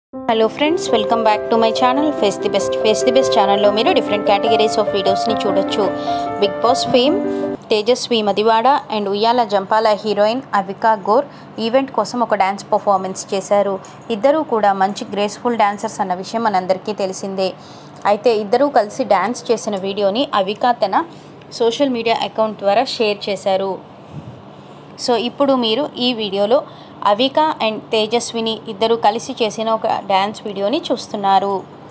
hello friends welcome back to my channel Face the Best Face the Best ఛానల్లో మీరు different categories of వీడియోస్ని చూడొచ్చు Big Boss fame Tejaswi Madivada and Uyyala Jampala heroine Avika Gor event కోసం ఒక dance performance చేశారు ఇద్దరూ కూడా మంచి గ్రేస్ఫుల్ డాన్సర్స్ అన్న విషయం మనందరికీ తెలిసిందే అయితే ఇద్దరూ కలిసి డ్యాన్స్ చేసిన వీడియోని అవికా తన సోషల్ మీడియా అకౌంట్ ద్వారా షేర్ చేశారు సో ఇప్పుడు మీరు ఈ వీడియోలో అవిక అండ్ తేజస్విని ఇద్దరు కలిసి చేసిన ఒక డ్యాన్స్ వీడియోని చూస్తున్నారు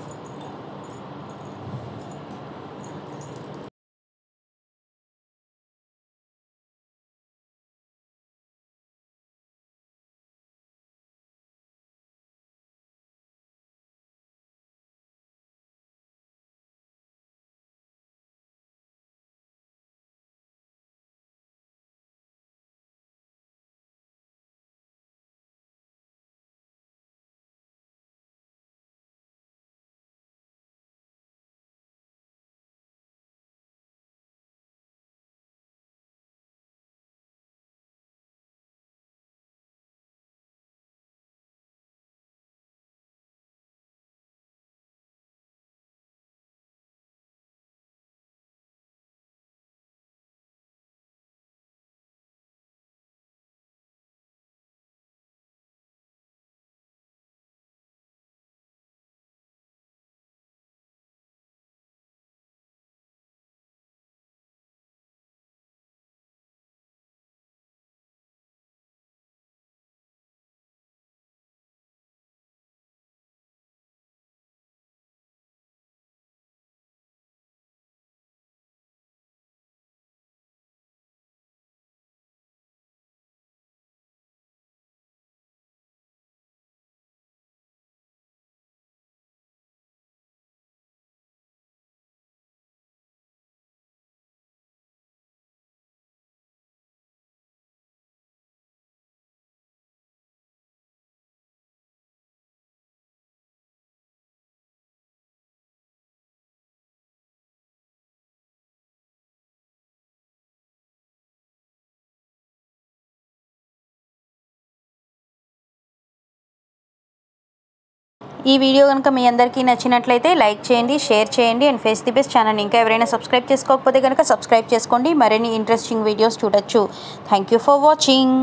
ఈ వీడియో కనుక మీ అందరికీ నచ్చినట్లయితే లైక్ చేయండి షేర్ చేయండి and Face the Best channel ఇంకా ఎవరైనా సబ్స్క్రైబ్ చేసుకోకపోతే కనుక సబ్స్క్రైబ్ చేసుకోండి మరిన్ని ఇంట్రెస్టింగ్ వీడియోస్ చూడొచ్చు thank you for watching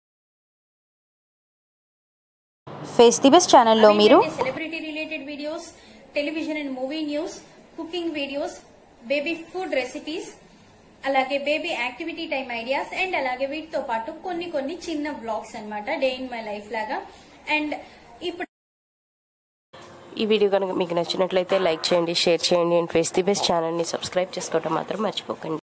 Face the Best ఛానల్లో మీరు celebrity related videos television and movie news cooking videos baby food recipes అలాగే baby activity time ideas and అలాగే వీటితో పాటు కొన్ని కొన్ని చిన్న వ్లాగ్స్ అన్నమాట డే ఇన్ మై లైఫ్ లాగా అండ్ ఇప్పుడు ఈ వీడియో కనుక మీకు నచ్చినట్లయితే లైక్ చేయండి షేర్ చేయండి అండ్ ఫేస్ ది బెస్ట్ ఛానల్ని సబ్స్క్రైబ్ చేసుకోవడం మాత్రం మర్చిపోకండి